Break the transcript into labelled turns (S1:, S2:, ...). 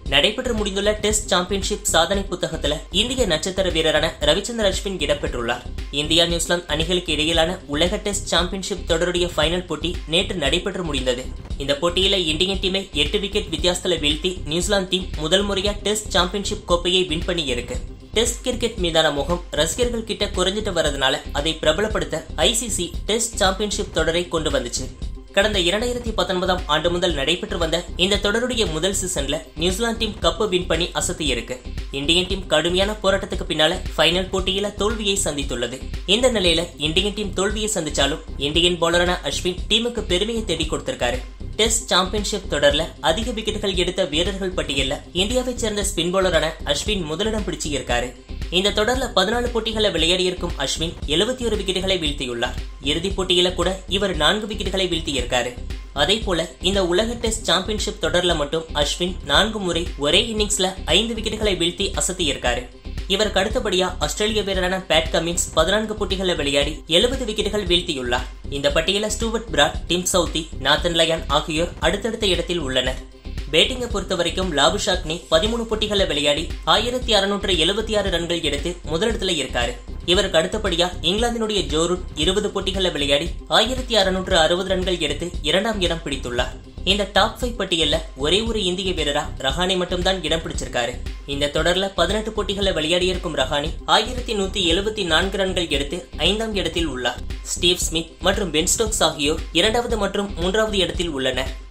S1: நடைபெற்று முடிந்துள்ள test championship சாதனை புத்தகத்துல இந்திய நட்சத்திர வீரரான ரவிச்சந்திர அஸ்வின் இடம்பெற்றுள்ளார் இந்தியா நியூசிலாந்து அணிகளுக்கு இடையிலான உலக டெஸ்ட் சாம்பியன்ஷிப் தொடருடைய ஃபைனல் போட்டி நேற்று நடைபெற்று முடிந்தது இந்த போட்டியில இந்தியன் டீமை எட்டு விக்கெட் வித்தியாசத்துல வீழ்த்தி நியூசிலாந்து டீம் முதல் முறையா டெஸ்ட் சாம்பியன்ஷிப் கோப்பையை வின் பண்ணி இருக்கு டெஸ்ட் கிரிக்கெட் மீதான முகம் ரசிகர்கள் கிட்ட குறைஞ்சிட்டு வரதுனால அதை பிரபலப்படுத்த ஐசிசி டெஸ்ட் சாம்பியன்ஷிப் தொடரை கொண்டு வந்துச்சு கடந்த இரண்டாயிரத்தி பத்தொன்பதாம் ஆண்டு முதல் நடைபெற்று வந்த இந்த தொடருடைய முதல் சீசன்ல நியூசிலாந்து டீம் கப்பு வின் பண்ணி அசத்தி இருக்கு இந்தியன் டீம் கடுமையான போராட்டத்துக்கு பின்னால ஃபைனல் போட்டியில தோல்வியை சந்தித்துள்ளது இந்த நிலையில இந்தியன் டீம் தோல்வியை சந்திச்சாலும் இந்தியன் பவுலரான அஸ்வின் டீமுக்கு பெருமையை தேடி கொடுத்திருக்காரு டெஸ்ட் சாம்பியன்ஷிப் தொடர்ல அதிக விக்கெட்டுகள் எடுத்த வீரர்கள் பட்டியல்ல இந்தியாவைச் சேர்ந்த ஸ்பின் பவுலரான அஸ்வின் முதலிடம் பிடிச்சு இருக்காரு இந்த தொடர்ல பதினாலு போட்டிகளை விளையாடியிருக்கும் அஸ்வின் எழுபத்தி ஒரு விக்கெட்டுகளை வீழ்த்தியுள்ளார் இறுதிப் போட்டியில கூட இவர் நான்கு விக்கெட்டுகளை வீழ்த்தியிருக்காரு அதே போல இந்த உலக டெஸ்ட் சாம்பியன்ஷிப் தொடர்ல மட்டும் அஸ்வின் நான்கு முறை ஒரே இன்னிங்ஸ்ல ஐந்து விக்கெட்டுகளை வீழ்த்தி அசத்தியிருக்காரு இவருக்கு அடுத்தபடியா ஆஸ்திரேலிய வீரரான பேட் கமின்ஸ் பதினான்கு போட்டிகளை விளையாடி எழுபது விக்கெட்டுகள் வீழ்த்தியுள்ளார் இந்த பட்டியல Stuart Broad Tim Southee Nathan Lyon ஆகியோர் அடுத்தடுத்த இடத்தில் உள்ளனர் பேட்டிங்கை பொறுத்த வரைக்கும் லாபு ஷாக்னி பதிமூணு போட்டிகளை விளையாடி ஆயிரத்தி அறுநூற்று எழுபத்தி ஆறு ரன்கள் எடுத்து முதலிடத்துல இருக்காரு இவருக்கு அடுத்தபடியா இங்கிலாந்தினுடைய ஜோரூட் இருபது போட்டிகளை விளையாடி ஆயிரத்தி அறுநூற்று அறுபது ரன்கள் எடுத்து இரண்டாம் இடம் பிடித்துள்ளார் இந்த டாப் ஃபைவ் பட்டியல்ல ஒரே ஒரு இந்திய வீரரா ரஹானி மட்டும்தான் இடம் பிடிச்சிருக்காரு இந்த தொடர்ல பதினெட்டு போட்டிகளை விளையாடியிருக்கும் ரஹானி ஆயிரத்தி நூத்தி எழுபத்தி நான்கு ரன்கள் எடுத்து ஐந்தாம் இடத்தில் உள்ளார் ஸ்டீவ் ஸ்மித் மற்றும் பென் ஸ்டோக்ஸ் ஆகியோர் இரண்டாவது மற்றும் மூன்றாவது இடத்தில் உள்ளனர்